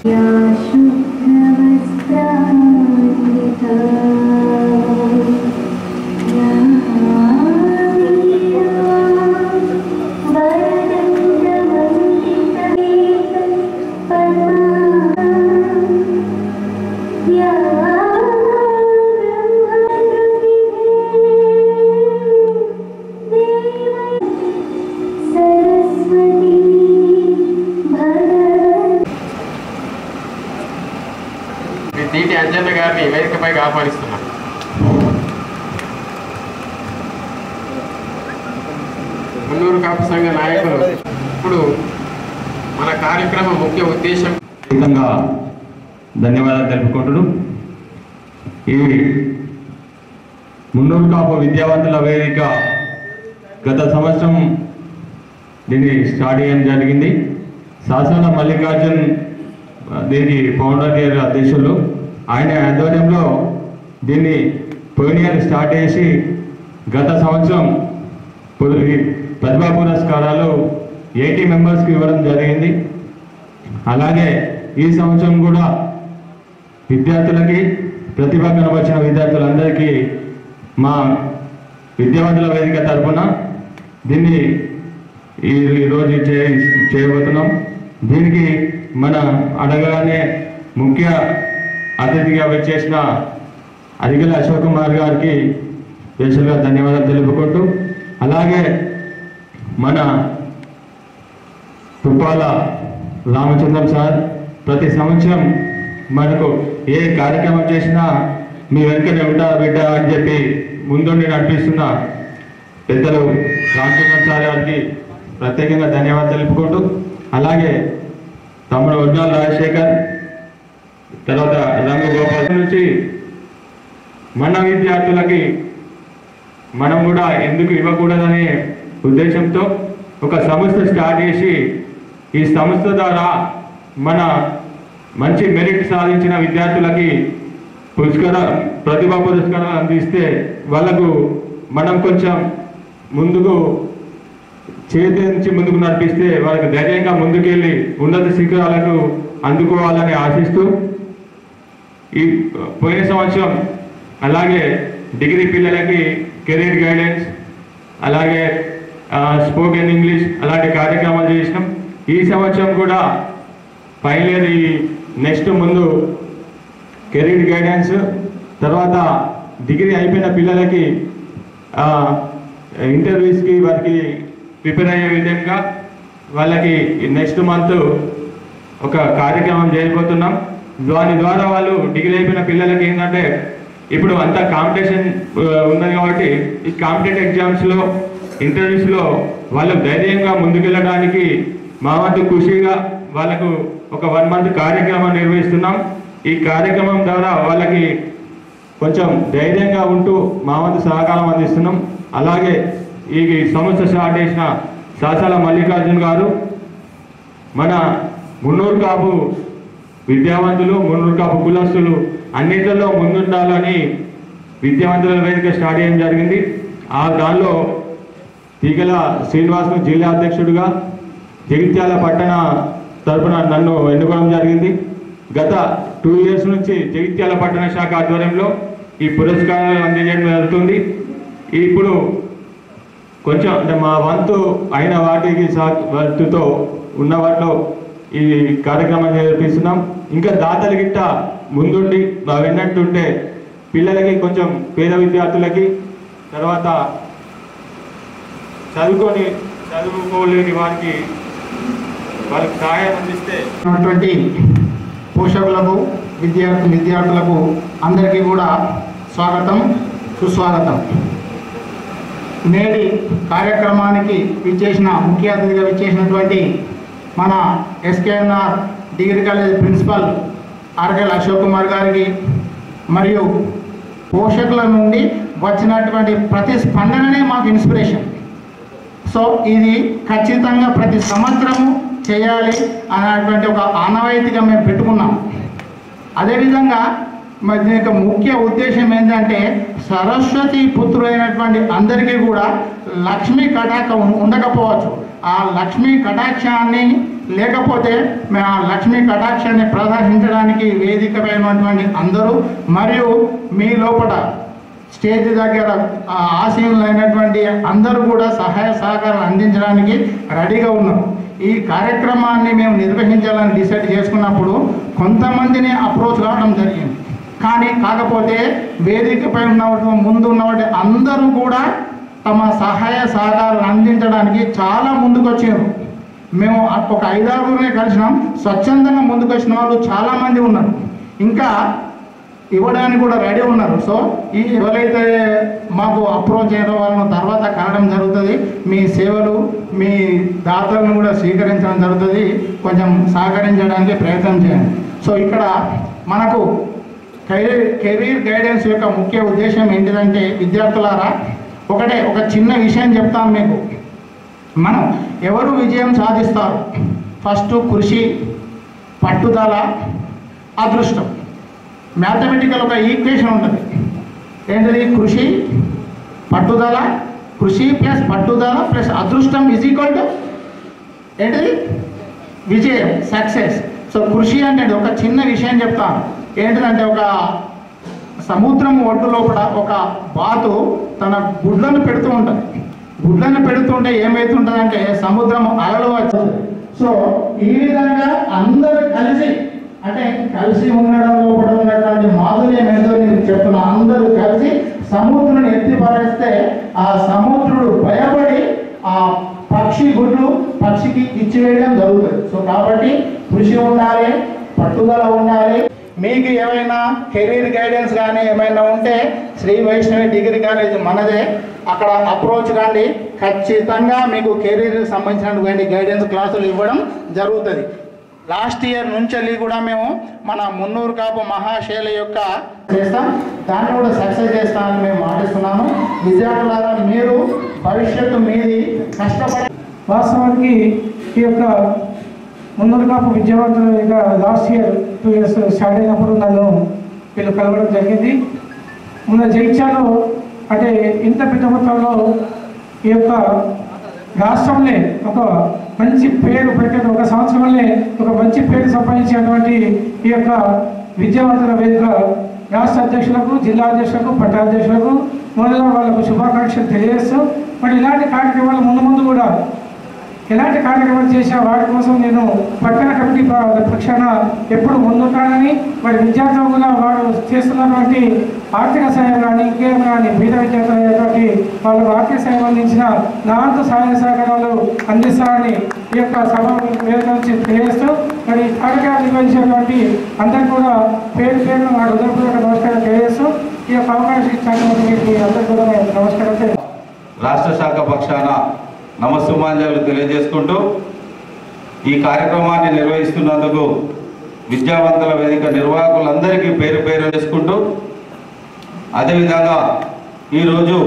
या शुभ्रवस्त्रान्विता या वीरा वरदण्डवन्दितवेदपद्मा या ब्रह्मकृतिः सरस्वती भगवती శ్రీ తీటి అంజన్న గారిని వేదికపైకి ఆహ్వానిస్తున్నాం మున్నూరు కాపు సంఘ నాయకులు ఇప్పుడు మన కార్యక్రమం ముఖ్య ఉద్దేశం విధంగా ధన్యవాదాలు తెలుపుకుంటున్నాను ఈ మున్నూరు కాపు విద్యావంతుల వేదిక గత సంవత్సరం దీన్ని స్టార్ట్ చేయడం జరిగింది శాసన మల్లికార్జున్ ఆ, దీనికి ఫౌండర్ ఇయర్ అధ్యక్షులు ఆయన ఆధ్వర్యంలో దీన్ని పోయిన ఇయర్ స్టార్ట్ చేసి గత సంవత్సరం పు- ఈ ప్రతిభా పురస్కారాలు ఎయిటీ మెంబర్స్కి ఇవ్వడం జరిగింది అలాగే ఈ సంవత్సరం కూడా విద్యార్థులకి ప్రతిభ కనబరిచిన విద్యార్థులందరికీ మా విద్యావంతుల వేదిక తరఫున దీన్ని ఈ ఈరోజు చే చేయబోతున్నాం దీనికి మన అడగగానే ముఖ్య అతిథిగా వచ్చేసిన అరిగల అశోక్ కుమార్ గారికి స్పెషల్గా ధన్యవాదాలు తెలుపుకుంటూ అలాగే మన తుప్పాల రామచంద్రం సార్ ప్రతి సంవత్సరం మనకు ఏ కార్యక్రమం చేసినా మీ వెనుకనే ఉంటా బిడ్డ అని చెప్పి ముందుండి నడిపిస్తున్న పెద్దలు రామచంద్రం సార్ గారికి ప్రత్యేకంగా ధన్యవాదాలు తెలుపుకుంటూ అలాగే తమ్ముడు ఉజ్వల్ రాజశేఖర్ తర్వాత రంగు గోపాల్ నుంచి మన విద్యార్థులకి మనం కూడా ఎందుకు ఇవ్వకూడదనే ఉద్దేశంతో ఒక సంస్థ స్టార్ట్ చేసి ఈ సంస్థ ద్వారా మన మంచి మెరిట్ సాధించిన విద్యార్థులకి పురస్కార ప్రతిభా పురస్కారాలు అందిస్తే వాళ్ళకు మనం కొంచెం ముందుకు చేతి నుంచి ముందుకు నడిపిస్తే వాళ్ళకి ధైర్యంగా ముందుకెళ్ళి ఉన్నత శిఖరాలకు అందుకోవాలని ఆశిస్తూ ఈ పోయిన సంవత్సరం అలాగే డిగ్రీ పిల్లలకి కెరీర్ గైడెన్స్ అలాగే స్పోకెన్ ఇంగ్లీష్ అలాంటి కార్యక్రమాలు చేసినాం ఈ సంవత్సరం కూడా ఫైనల్ ఈ నెక్స్ట్ ముందు కెరీర్ గైడెన్స్ తర్వాత డిగ్రీ అయిపోయిన పిల్లలకి ఇంటర్వ్యూస్కి వారికి ప్రిపేర్ అయ్యే విధంగా వాళ్ళకి నెక్స్ట్ మంత్ ఒక కార్యక్రమం చేయబోతున్నాం దాని ద్వారా వాళ్ళు డిగ్రీ అయిపోయిన పిల్లలకి ఏంటంటే ఇప్పుడు అంతా కాంపిటీషన్ ఉన్నది కాబట్టి ఈ కాంపిటేటివ్ ఎగ్జామ్స్లో ఇంటర్వ్యూస్లో వాళ్ళు ధైర్యంగా ముందుకెళ్ళడానికి మా వంతు ఖుషిగా వాళ్ళకు ఒక వన్ మంత్ కార్యక్రమం నిర్వహిస్తున్నాం ఈ కార్యక్రమం ద్వారా వాళ్ళకి కొంచెం ధైర్యంగా ఉంటూ మా వంతు సహకారం అందిస్తున్నాం అలాగే ఈ సంస్థ స్టార్ట్ చేసిన శాసాల మల్లికార్జున్ గారు మన మున్నూరు కాపు విద్యావంతులు మున్నూరు కాపు కులస్తులు అన్నింటిలో ముందుండాలని విద్యావంతుల వేదిక స్టార్ట్ చేయడం జరిగింది ఆ దానిలో తీగల శ్రీనివాస్ను జిల్లా అధ్యక్షుడిగా జగిత్యాల పట్టణ తరపున నన్ను ఎన్నుకోవడం జరిగింది గత టూ ఇయర్స్ నుంచి జగిత్యాల పట్టణ శాఖ ఆధ్వర్యంలో ఈ పురస్కారాలు అందజేయడం జరుగుతుంది ఇప్పుడు కొంచెం అంటే మా వంతు అయిన వాటికి సా- వంతుతో ఉన్న వాటిలో ఈ కార్యక్రమం జరిపిస్తున్నాం ఇంకా దాతలు గిట్ట ముందుండి మా విన్నట్టుంటే పిల్లలకి కొంచెం పేద విద్యార్థులకి తర్వాత చదువుకొని చదువుకోలేని వారికి వాళ్ళకి సహాయం అందిస్తే ఉన్నటువంటి పోషకులకు విద్యార్థి విద్యార్థులకు అందరికీ కూడా స్వాగతం సుస్వాగతం నేటి కార్యక్రమానికి విచ్చేసిన ముఖ్య అతిథిగా విచ్చేసినటువంటి మన ఎస్కేఎన్ఆర్ డిగ్రీ కాలేజ్ ప్రిన్సిపల్ ఆర్కెల్ అశోక్ కుమార్ గారికి మరియు పోషకుల నుండి వచ్చినటువంటి ప్రతి స్పందననే మాకు ఇన్స్పిరేషన్ సో ఇది ఖచ్చితంగా ప్రతి సంవత్సరము చేయాలి అనేటువంటి ఒక ఆనవాయితీగా మేము పెట్టుకున్నాం అదేవిధంగా మరి దీని యొక్క ముఖ్య ఉద్దేశం ఏంటంటే సరస్వతి పుత్రులైనటువంటి అందరికీ కూడా లక్ష్మీ కటాక ఉం- ఉండకపోవచ్చు ఆ లక్ష్మీ కటాక్షాన్ని లేకపోతే మేము ఆ లక్ష్మీ కటాక్షాన్ని ప్రదర్శించడానికి వేదికమైనటువంటి అందరూ మరియు మీ లోపల స్టేజ్ దగ్గర ఆ ఆశీనులైనటువంటి అందరూ కూడా సహాయ సహకారాలు అందించడానికి రెడీగా ఉన్నారు ఈ కార్యక్రమాన్ని మేము నిర్వహించాలని డిసైడ్ చేసుకున్నప్పుడు కొంతమందిని అప్రోచ్ కావడం జరిగింది కానీ కాకపోతే వేదికపై ఉన్న ముందు ఉన్నవాటి అందరూ కూడా తమ సహాయ సహకారాలు అందించడానికి చాలా ముందుకు వచ్చారు మేము ఒక ఐదారుగురే కలిసినాం స్వచ్ఛందంగా ముందుకు వచ్చిన వాళ్ళు చాలామంది ఉన్నారు ఇంకా ఇవ్వడానికి కూడా రెడీ ఉన్నారు సో ఈ ఎవరైతే మాకు అప్రోచ్ అయిన వాళ్ళను తర్వాత కలడం జరుగుతుంది మీ సేవలు మీ దాతలను కూడా స్వీకరించడం జరుగుతుంది కొంచెం సహకరించడానికి ప్రయత్నం చేయండి సో ఇక్కడ మనకు కెరీర్ కెరీర్ గైడెన్స్ యొక్క ముఖ్య ఉద్దేశం ఏంటిదంటే విద్యార్థులారా ఒకటే ఒక చిన్న విషయం చెప్తాను మీకు మనం ఎవరు విజయం సాధిస్తారు ఫస్ట్ కృషి పట్టుదల అదృష్టం మ్యాథమెటికల్ ఒక ఈక్వేషన్ ఉంటుంది ఏంటిది కృషి పట్టుదల కృషి ప్లస్ పట్టుదల ప్లస్ అదృష్టం ఈజ్ ఈక్వల్ టు ఏంటిది విజయం సక్సెస్ సో కృషి అంటే ఒక చిన్న విషయం చెప్తాను ఏంటిదంటే ఒక సముద్రం ఒడ్డు లోపల ఒక బాతు తన గుడ్లను పెడుతూ ఉంటుంది గుడ్లను పెడుతుంటే ఏమవుతుంటుంది అంటే సముద్రం అలలు వచ్చేది సో ఈ విధంగా అందరూ కలిసి అంటే కలిసి ఉండడం లోపల ఉన్నటువంటి మాధుర్యం ఏదో నేను చెప్తున్నా అందరూ కలిసి సముద్రుని ఎత్తి పారేస్తే ఆ సముద్రుడు భయపడి ఆ పక్షి గుడ్లు పక్షికి ఇచ్చివేయడం జరుగుతుంది సో కాబట్టి కృషి ఉండాలి పట్టుదల ఉండాలి మీకు ఏమైనా కెరీర్ గైడెన్స్ కానీ ఏమైనా ఉంటే శ్రీ వైష్ణవి డిగ్రీ కాలేజ్ మనదే అక్కడ అప్రోచ్ కండి ఖచ్చితంగా మీకు కెరీర్కి సంబంధించినటువంటి గైడెన్స్ క్లాసులు ఇవ్వడం జరుగుతుంది లాస్ట్ ఇయర్ నుంచి కూడా మేము మన మున్నూరు కాపు మహాశైల యొక్క చేస్తాం దాన్ని కూడా సక్సెస్ చేస్తామని మేము మాటిస్తున్నాము విద్యార్థులారా మీరు భవిష్యత్తు మీది కష్టపడి వాస్తవానికి ఈ యొక్క ముందర కాపు విద్యావంతులుగా last year two years start అయినప్పుడు నన్ను వీళ్ళు కలవడం జరిగింది ముందు జైత్యాలో అంటే ఇంత పెద్ద మొత్తంలో ఈ యొక్క రాష్ట్రంలో ఒక మంచి పేరు పెట్టిన ఒక సంవత్సరంలో ఒక మంచి పేరు సంపాదించినటువంటి ఈ యొక్క విద్యావంతుల వేదిక రాష్ట్ర అధ్యక్షులకు జిల్లా అధ్యక్షులకు పట్టాధ్యక్షులకు మొదలైన వాళ్ళకు శుభాకాంక్షలు తెలియజేస్తూ మరి ఇలాంటి కార్యక్రమాలు ముందు ముందు కూడా ఎలాంటి కార్యక్రమాలు చేసినా వాటి కోసం నేను పట్టణ కమిటీ ప- పక్షాన ఎప్పుడు ముందుంటానని మరి విద్యార్థులు కూడా వారు చేస్తున్నటువంటి ఆర్థిక సాయం కానీ ఇంకేం కానీ పేద విద్యార్థులు అయినటువంటి వాళ్ళకు ఆర్థిక సాయం అందించిన నా వంతు సహాయ సహకారాలు అందిస్తానని ఈ యొక్క సభ వేదిక నుంచి తెలియజేస్తూ మరి ఈ కార్యక్రమాలు నిర్వహించినటువంటి అందరికీ కూడా పేరు పేరు నా హృదయపూర్వక నమస్కారం తెలియజేస్తూ ఈ యొక్క అవకాశం ఇచ్చినటువంటి మీకు అందరికీ కూడా నేను నమస్కారం తెలియజేస్తాను. రాష్ట్ర శాఖ పక్షాన నమస్సుమాంజలు తెలియజేసుకుంటూ ఈ కార్యక్రమాన్ని నిర్వహిస్తున్నందుకు విద్యావంతుల వేదిక నిర్వాహకులందరికీ పేరు పేరు చేసుకుంటూ అదేవిధంగా ఈరోజు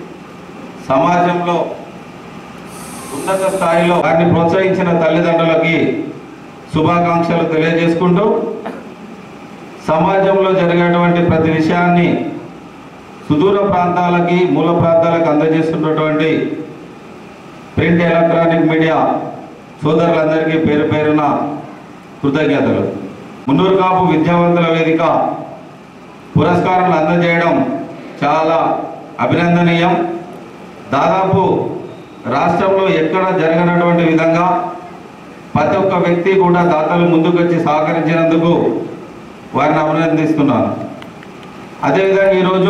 సమాజంలో ఉన్నత స్థాయిలో వారిని ప్రోత్సహించిన తల్లిదండ్రులకి శుభాకాంక్షలు తెలియజేసుకుంటూ సమాజంలో జరిగేటువంటి ప్రతి విషయాన్ని సుదూర ప్రాంతాలకి మూల ప్రాంతాలకు అందజేస్తున్నటువంటి ప్రింట్ ఎలక్ట్రానిక్ మీడియా సోదరులందరికీ పేరు పేరున కృతజ్ఞతలు మున్నూరు కాపు విద్యావంతుల వేదిక పురస్కారాలు అందజేయడం చాలా అభినందనీయం దాదాపు రాష్ట్రంలో ఎక్కడ జరగనటువంటి విధంగా ప్రతి ఒక్క వ్యక్తి కూడా దాతలు ముందుకొచ్చి సహకరించినందుకు వారిని అభినందిస్తున్నాను అదేవిధంగా ఈరోజు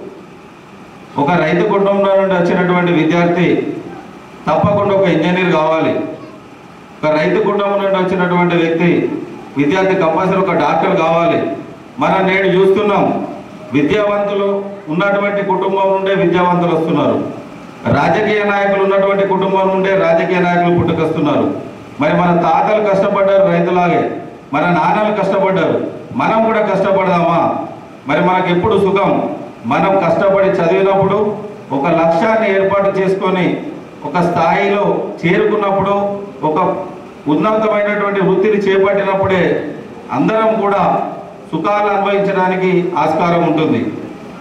ఒక రైతు కుటుంబం నుండి వచ్చినటువంటి విద్యార్థి తప్పకుండా ఒక ఇంజనీర్ కావాలి ఒక రైతు కుటుంబం నుండి వచ్చినటువంటి వ్యక్తి విద్యార్థి కంపల్సరీ ఒక డాక్టర్ కావాలి మనం నేడు చూస్తున్నాం విద్యావంతులు ఉన్నటువంటి కుటుంబం నుండే విద్యావంతులు వస్తున్నారు రాజకీయ నాయకులు ఉన్నటువంటి కుటుంబం నుండే రాజకీయ నాయకులు పుట్టుకొస్తున్నారు మరి మన తాతలు కష్టపడ్డారు రైతులాగే మన నాన్నలు కష్టపడ్డారు మనం కూడా కష్టపడదామా మరి మనకు ఎప్పుడు సుఖం మనం కష్టపడి చదివినప్పుడు ఒక లక్ష్యాన్ని ఏర్పాటు చేసుకొని ఒక స్థాయిలో చేరుకున్నప్పుడు ఒక ఉన్నతమైనటువంటి వృత్తిని చేపట్టినప్పుడే అందరం కూడా సుఖాలు అనుభవించడానికి ఆస్కారం ఉంటుంది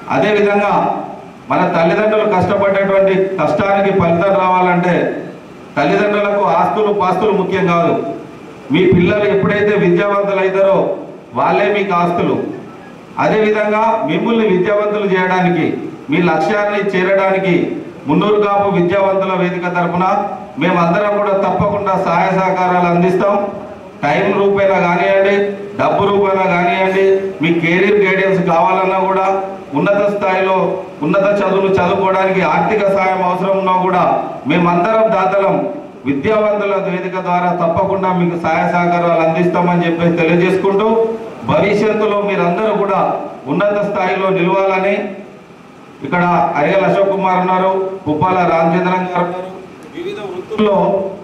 అదేవిధంగా మన తల్లిదండ్రులు కష్టపడేటువంటి కష్టానికి ఫలితం రావాలంటే తల్లిదండ్రులకు ఆస్తులు పాస్తులు ముఖ్యం కాదు మీ పిల్లలు ఎప్పుడైతే విద్యావంతులు అవుతారో వాళ్ళే మీకు ఆస్తులు అదేవిధంగా మిమ్మల్ని విద్యావంతులు చేయడానికి మీ లక్ష్యాన్ని చేరడానికి మున్నూరు కాపు విద్యావంతుల వేదిక తరఫున మేమందరం కూడా తప్పకుండా సహాయ సహకారాలు అందిస్తాం టైం రూపేణా కానివ్వండి డబ్బు రూపేణా కానివ్వండి మీ కెరీర్ గైడెన్స్ కావాలన్నా కూడా ఉన్నత స్థాయిలో ఉన్నత చదువులు చదువుకోవడానికి ఆర్థిక సహాయం అవసరం ఉన్నా కూడా మేమందరం దాతలం విద్యావంతుల వేదిక ద్వారా తప్పకుండా మీకు సహాయ సహకారాలు అందిస్తామని చెప్పేసి తెలియజేసుకుంటూ భవిష్యత్తులో మీరందరూ కూడా ఉన్నత స్థాయిలో నిలవాలని ఇక్కడ అరియల్ అశోక్ కుమార్ ఉన్నారు పుప్పాల రామచంద్రన్ గారు ఉన్నారు. వివిధ వృత్తుల్లో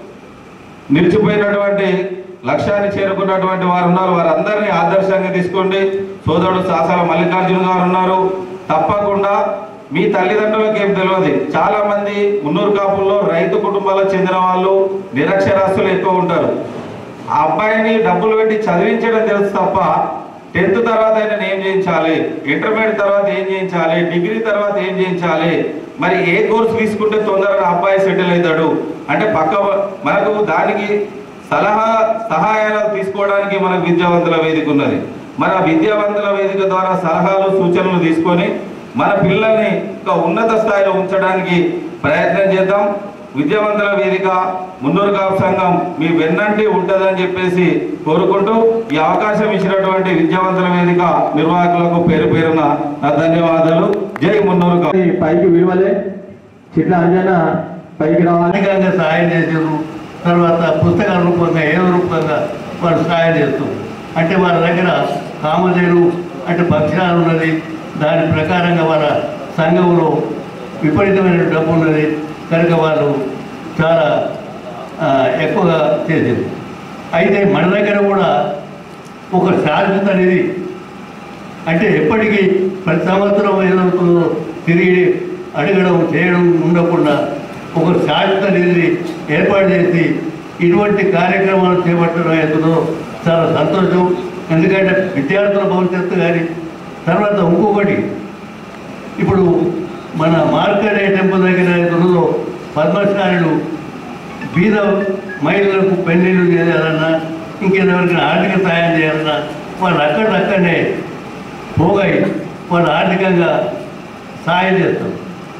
నిలిచిపోయినటువంటి లక్ష్యాన్ని చేరుకున్నటువంటి వారు ఉన్నారు వారందరినీ ఆదర్శంగా తీసుకోండి సోదరుడు సాసాల మల్లికార్జున గారు ఉన్నారు తప్పకుండా మీ తల్లిదండ్రులకు ఏం తెలియదు చాలా మంది మున్నూరు కాపుల్లో రైతు కుటుంబాలకు చెందిన వాళ్ళు నిరక్షరాస్యులు ఎక్కువ ఉంటారు ఆ అబ్బాయిని డబ్బులు పెట్టి చదివించడం తెలుసు తప్ప టెన్త్ తర్వాత ఆయన ఏం చేయించాలి ఇంటర్మీడియట్ తర్వాత ఏం చేయించాలి డిగ్రీ తర్వాత ఏం చేయించాలి మరి ఏ కోర్స్ తీసుకుంటే తొందరగా అబ్బాయి సెటిల్ అవుతాడు అంటే పక్క మనకు దానికి సలహా సహాయాలు తీసుకోవడానికి మనకు విద్యావంతుల వేదిక ఉన్నది మన విద్యావంతుల వేదిక ద్వారా సలహాలు సూచనలు తీసుకొని మన పిల్లల్ని ఒక ఉన్నత స్థాయిలో ఉంచడానికి ప్రయత్నం చేద్దాం విద్యావంతుల వేదిక మున్నూరు కాపు సంఘం మీ వెన్నంటి ఉంటుందని చెప్పేసి కోరుకుంటూ ఈ అవకాశం ఇచ్చినటువంటి విద్యావంతుల వేదిక నిర్వాహకులకు పేరు పేరున నా ధన్యవాదాలు జై మున్నూరు కాపు పైకి విలువలే చిట్ల అంజన పైకి రావాలి ఆర్థికంగా సహాయం చేసారు తర్వాత పుస్తకాల రూపంగా ఏ రూపంగా వారు సహాయం చేస్తారు అంటే వాళ్ళ దగ్గర కామధేను అంటే భక్ష్యాలు ఉన్నది దాని ప్రకారంగా వాళ్ళ సంఘంలో విపరీతమైన డబ్బు ఉన్నది కనుక వాళ్ళు చాలా ఆ, ఎక్కువగా చేసేది అయితే మన దగ్గర కూడా ఒక శాశ్వత అనేది అంటే ఎప్పటికీ ప్రతి సంవత్సరం ఏదవుతుందో తిరిగి అడగడం చేయడం ఉండకుండా ఒక శాశ్వత నిధిని ఏర్పాటు చేసి ఇటువంటి కార్యక్రమాలు చేపట్టడం అవుతుందో చాలా సంతోషం ఎందుకంటే విద్యార్థుల భవిష్యత్తు కానీ తర్వాత ఇంకొకటి ఇప్పుడు మన మార్కడే టెంపుల్ దగ్గర ఏది ఉన్నదో పద్మశాలుడు బీద మహిళలకు పెళ్లిళ్ళు చేయాలన్నా ఇంకేదెవరికైనా ఆర్థిక సహాయం చేయాలన్నా వాళ్ళు అక్కడక్కడనే పోగాయి వాళ్ళు ఆర్థికంగా సహాయం చేస్తారు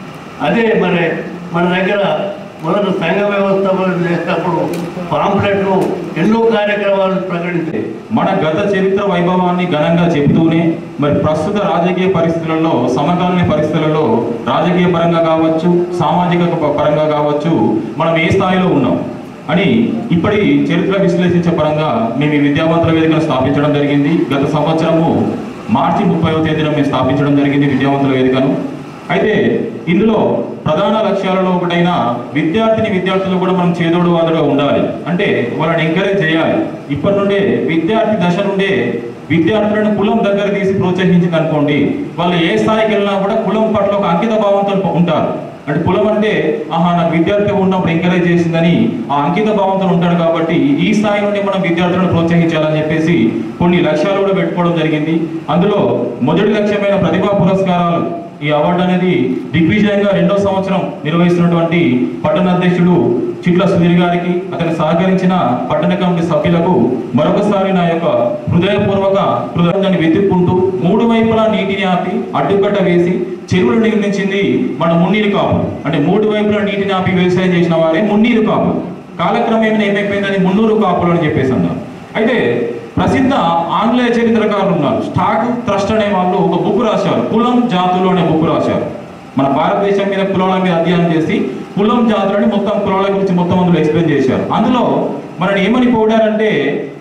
అదే మరి మన దగ్గర మొదట సంఘ వ్యవస్థ చేసినప్పుడు పాంప్లెట్లు ఎన్నో కార్యక్రమాలు ప్రకటించాయి మన గత చరిత్ర వైభవాన్ని ఘనంగా చెబుతూనే మరి ప్రస్తుత రాజకీయ పరిస్థితులలో సమకాలీన పరిస్థితులలో రాజకీయ పరంగా కావచ్చు సామాజిక ప- పరంగా కావచ్చు మనం ఏ స్థాయిలో ఉన్నాం అని ఇప్పటి చరిత్ర విశ్లేషించే పరంగా మేము ఈ విద్యావంతుల వేదికను స్థాపించడం జరిగింది గత సంవత్సరము మార్చి ముప్పైవ తేదీన మేము స్థాపించడం జరిగింది విద్యావంతుల వేదికను అయితే ఇందులో ప్రధాన లక్ష్యాలలో ఒకటైన విద్యార్థిని విద్యార్థులు కూడా మనం చేదోడు వాదుడుగా ఉండాలి అంటే వాళ్ళని ఎంకరేజ్ చేయాలి ఇప్పటి నుండే విద్యార్థి దశ నుండే విద్యార్థులను కులం దగ్గర తీసి ప్రోత్సహించింది అనుకోండి వాళ్ళు ఏ స్థాయికి వెళ్ళినా కూడా కులం పట్ల ఒక అంకిత భావంతో ఉంటారు అంటే కులం అంటే ఆహా నాకు విద్యార్థి ఉన్నప్పుడు ఎంకరేజ్ చేసిందని ఆ అంకిత భావంతో ఉంటాడు కాబట్టి ఈ స్థాయి నుండి మనం విద్యార్థులను ప్రోత్సహించాలని చెప్పేసి కొన్ని లక్ష్యాలు కూడా పెట్టుకోవడం జరిగింది అందులో మొదటి లక్ష్యమైన ప్రతిభా పురస్కారాలు ఈ అవార్డు అనేది దిగ్విజయంగా రెండో సంవత్సరం నిర్వహిస్తున్నటువంటి పట్టణ అధ్యక్షుడు చిట్ల సుధీర్ గారికి అతను సహకరించిన పట్టణ కమిటీ సభ్యులకు మరొకసారి నా యొక్క హృదయపూర్వక కృతజ్ఞతని వెతుక్కుంటూ మూడు వైపులా నీటిని ఆపి అడ్డుకట్ట వేసి చెరువులు నిర్మించింది మన మున్నీరు కాపు అంటే మూడు వైపులా నీటిని ఆపి వ్యవసాయం చేసిన వారే మున్నీరు కాపు కాలక్రమేణా ఏమైపోయిందని మున్నూరు కాపులు అని చెప్పేసి అన్నారు అయితే ప్రసిద్ధ ఆంగ్లేయ చరిత్రకారులు ఉన్నారు స్టాక్ ట్రస్ట్ అనే వాళ్ళు ఒక బుక్ రాశారు కులం జాతులు అనే బుక్ రాశారు మన భారతదేశం మీద కులాల మీద అధ్యయనం చేసి కులం జాతులని మొత్తం కులాల గురించి మొత్తం అందులో ఎక్స్ప్లెయిన్ చేశారు అందులో మనని ఏమని పోడారంటే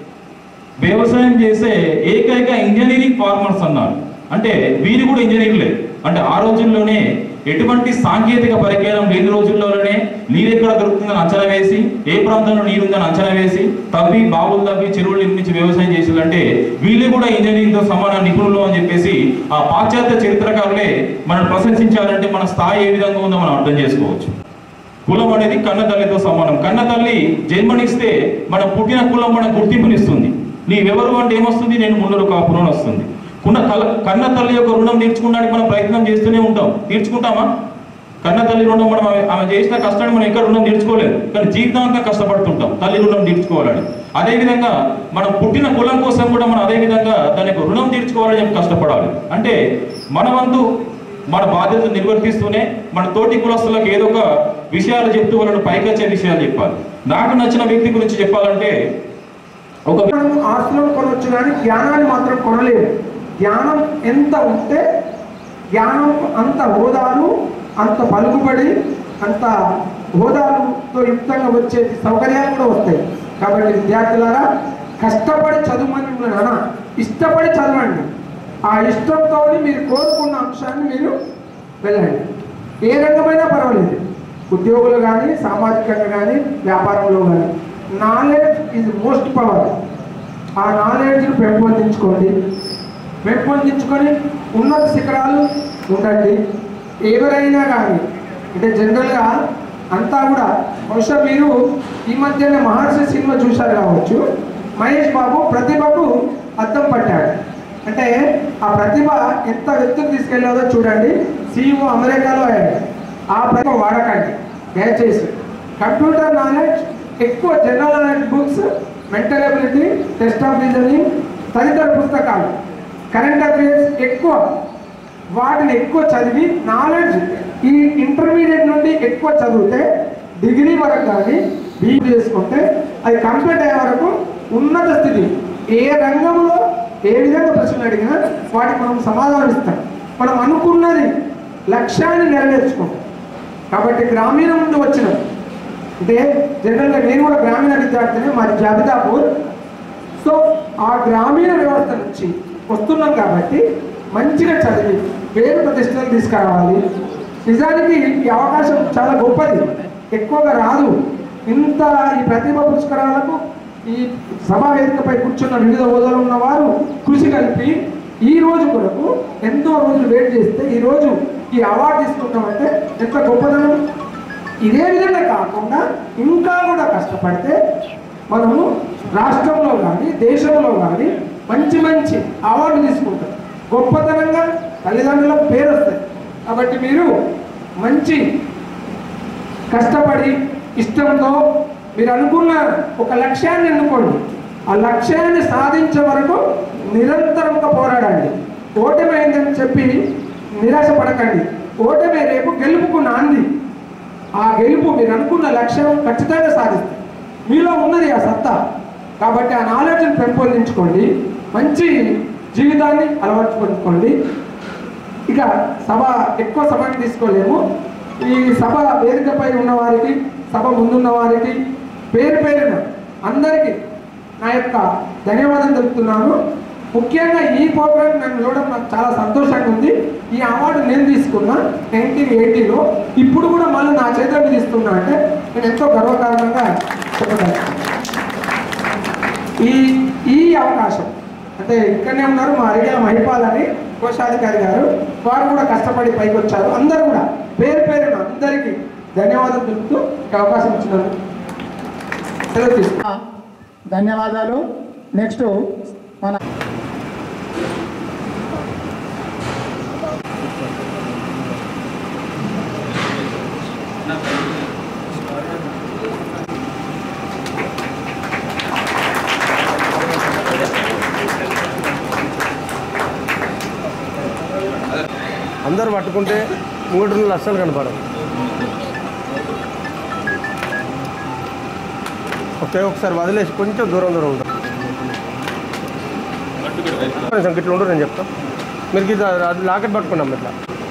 వ్యవసాయం చేసే ఏకైక ఇంజనీరింగ్ ఫార్మర్స్ అన్నారు అంటే వీరు కూడా ఇంజనీర్లే అంటే ఆ రోజుల్లోనే ఎటువంటి సాంకేతిక పరిజ్ఞానం లేని రోజుల్లోనే నీరు ఎక్కడ దొరుకుతుందని అంచనా వేసి ఏ ప్రాంతంలో నీరు ఉందని అంచనా వేసి తవ్వి బావులు తవ్వి చెరువులు నిర్మించి వ్యవసాయం చేసిందంటే వీళ్ళు కూడా ఇంజనీరింగ్ తో సమాన నిపుణులు అని చెప్పేసి ఆ పాశ్చాత్య చరిత్రకారులే మనం ప్రశంసించాలంటే మన స్థాయి ఏ విధంగా ఉందో మనం అర్థం చేసుకోవచ్చు కులం అనేది కన్న తల్లితో సమానం కన్న తల్లి జన్మనిస్తే మన పుట్టిన కులం మన గుర్తింపునిస్తుంది నీవెవరు అంటే ఏమొస్తుంది నేను మున్నూరు కాపురం అని వస్తుంది కున్న కల కన్న తల్లి యొక్క రుణం తీర్చుకోవడానికి మనం ప్రయత్నం చేస్తూనే ఉంటాం తీర్చుకుంటామా కన్న తల్లి రుణం మనం ఆమె- ఆమె చేసిన కష్టాన్ని మనం ఎక్కడ రుణం తీర్చుకోలేదు కానీ జీవితాంతం కష్టపడుతుంటాం తల్లి రుణం తీర్చుకోవాలని అదే విధంగా మనం పుట్టిన కులం కోసం కూడా మనం అదే విధంగా దాని యొక్క రుణం తీర్చుకోవాలని చెప్పి కష్టపడాలి అంటే మన వంతు మన బాధ్యతను నిర్వర్తిస్తూనే మన తోటి కులస్తులకు ఏదో ఒక విషయాలు చెప్తూ వాళ్ళను పైకొచ్చే విషయాలు చెప్పాలి నాకు నచ్చిన వ్యక్తి గురించి చెప్పాలంటే ఒక మనం ఆస్తులను కొనవచ్చు కానీ జ్ఞానాన్ని మాత్రం కొనలేము జ్ఞానం ఎంత ఉంటే జ్ఞానం అంత హోదాలు అంత పలుకుబడి అంత హోదాలతో యుక్తంగా వచ్చే సౌకర్యాలు కూడా వస్తాయి కాబట్టి విద్యార్థులారా కష్టపడి చదువుమని మిమ్మల్ని అన ఇష్టపడి చదవండి ఆ ఇష్టంతో మీరు కోరుకున్న అంశాన్ని మీరు వెళ్ళండి ఏ రంగమైనా పర్వాలేదు ఉద్యోగులు కానీ సామాజికంగా కానీ వ్యాపారంలో కానీ నాలెడ్జ్ ఈజ్ మోస్ట్ పవర్ ఆ నాలెడ్జ్ను పెంపొందించుకోండి పెంపొందించుకొని ఉన్నత శిఖరాలు ఉండండి ఎవరైనా కానీ అంటే జనరల్గా అంతా కూడా బహుశా మీరు ఈ మధ్యనే మహర్షి సినిమా చూశారు కావచ్చు మహేష్ బాబు ప్రతిభకు అద్దం పట్టాడు అంటే ఆ ప్రతిభ ఎంత ఎత్తుకు తీసుకెళ్ళాలో చూడండి సీఈఓ అమెరికాలో అయ్యాడు ఆ ప్రతిభ వాడకండి దయచేసి కంప్యూటర్ నాలెడ్జ్ ఎక్కువ general knowledge books mental ability test of reasoning తదితర పుస్తకాలు కరెంట్ అఫైర్స్ ఎక్కువ వాటిని ఎక్కువ చదివి నాలెడ్జ్ ఈ ఇంటర్మీడియట్ నుండి ఎక్కువ చదివితే డిగ్రీ వరకు కానీ బీఈ చేసుకుంటే అది కంప్లీట్ అయ్యే వరకు ఉన్నత స్థితి ఏ రంగంలో ఏ విధంగా ప్రశ్నలు అడిగినా వాటికి మనం సమాధానం ఇస్తాం మనం అనుకున్నది లక్ష్యాన్ని నెరవేర్చుకుంటాం కాబట్టి గ్రామీణం నుండి వచ్చిన అంటే జనరల్గా నేను కూడా గ్రామీణ విద్యార్థిని మాది జాబితాపూర్ సో ఆ గ్రామీణ వ్యవస్థ నుంచి వస్తున్నాం కాబట్టి మంచిగా చదివి పేరు ప్రతిష్టలు తీసుకురావాలి నిజానికి ఈ అవకాశం చాలా గొప్పది ఎక్కువగా రాదు ఇంత ఈ ప్రతిభ పురస్కారాలకు ఈ సభా వేదికపై కూర్చున్న వివిధ హోదాలో ఉన్న వారు కృషి కలిపి ఈ రోజు కొరకు ఎంతో రోజులు వెయిట్ చేస్తే ఈ రోజు ఈ అవార్డు తీసుకుంటామంటే ఎంత గొప్పదనం ఇదే విధంగా కాకుండా ఇంకా కూడా కష్టపడితే మనము రాష్ట్రంలో కానీ దేశంలో కానీ మంచి మంచి అవార్డు తీసుకుంటాం గొప్పతనంగా తల్లిదండ్రులకు పేరు వస్తుంది కాబట్టి మీరు మంచి కష్టపడి ఇష్టంతో మీరు అనుకున్న ఒక లక్ష్యాన్ని ఎన్నుకోండి ఆ లక్ష్యాన్ని సాధించే వరకు నిరంతరంగా పోరాడండి ఓటమి అయిందని చెప్పి నిరాశ పడకండి ఓటమి రేపు గెలుపుకు నాంది ఆ గెలుపు మీరు అనుకున్న లక్ష్యం ఖచ్చితంగా సాధిస్తారు మీలో ఉన్నది ఆ సత్తా కాబట్టి ఆ నాలెడ్జ్ని పెంపొందించుకోండి మంచి జీవితాన్ని అలవర్చుకోండి ఇక సభ ఎక్కువ సమయం తీసుకోలేము ఈ సభ వేదికపై ఉన్న వారికి సభ ముందున్న వారికి పేరు పేరున అందరికీ నా యొక్క ధన్యవాదాలు తెలుపుతున్నాను ముఖ్యంగా ఈ ప్రోగ్రామ్ నన్ను చూడడం నాకు చాలా సంతోషంగా ఉంది ఈ అవార్డు నేను తీసుకున్నా నైన్టీన్ ఎయిటీలో ఇప్పుడు కూడా మళ్ళీ నా చేతుల మీద ఇస్తున్నా అంటే నేను ఎంతో గర్వకారణంగా చెప్పగలను ఈ ఈ అవకాశం అంటే ఇక్కడనే ఉన్నారు మా అడిగిన మహిపాల్ అని కోశాధికారి గారు వారు కూడా కష్టపడి పైకి వచ్చారు అందరూ కూడా పేరు పేరున అందరికీ ధన్యవాదాలు తెలుపుతూ ఈ అవకాశం ఇచ్చినందుకు సెలవు తీసుకుంటాను. ధన్యవాదాలు నెక్స్ట్ మన అందరు పట్టుకుంటే మూడు నెలలు అస్సలు కనపడవు ఒకే ఒకసారి వదిలేసి కొంచెం దూరం దూరం ఉంటాం కొంచెం ఇట్లా ఉండరు నేను చెప్తా మీరు ఇది అది లాకెట్ పట్టుకున్నాం ఇట్లా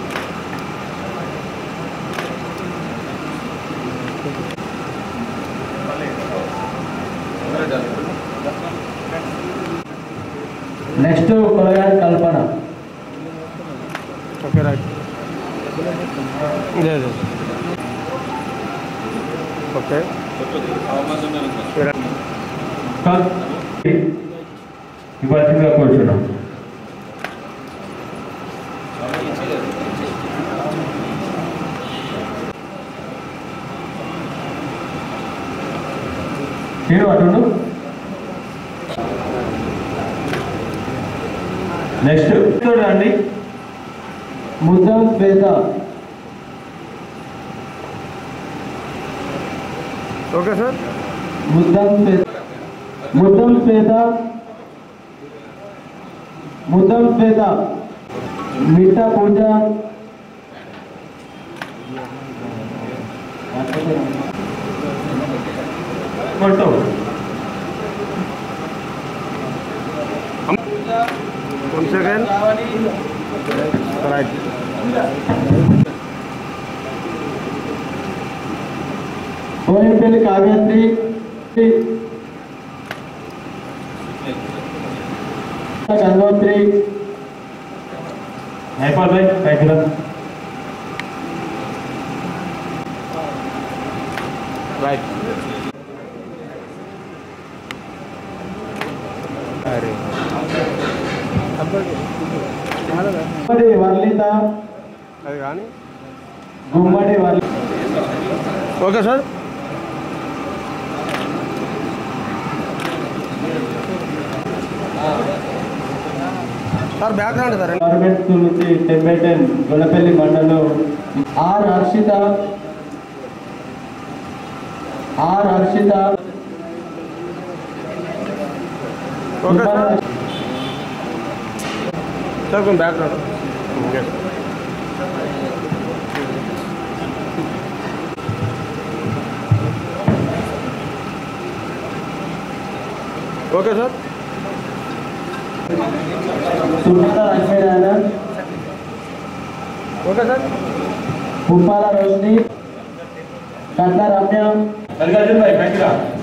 next Kolagani Kalpana okay right ఇదే ఇదే ఓకే ఇవ్వాల్సిందిగా కోరుచున్నాం నేను అటుండు నెక్స్ట్ చూడండి ముద్దం శ్వేత ఓకే సార్ ముద్దం శ్వేత ముద్దం శ్వేత Muddam Swetha Mitta Pooja photo one second right Boinapalli Kavyasri Gangotri అయిపోతాయి పైకి రా. రైట్ అరే గుమ్మడి వర్లిత అది కానీ Gummadi Varli okay sir sir background sir government school నుంచి టెంబెటెన్ గొడపల్లి మండలం R Harshitha R Harshitha okay sir sir కొంచెం background okay okay sir Sunitha Lakshminarayana okay sir Puppala Roshini Katla Ramya Mallikarjun భాయ్ పైకి రా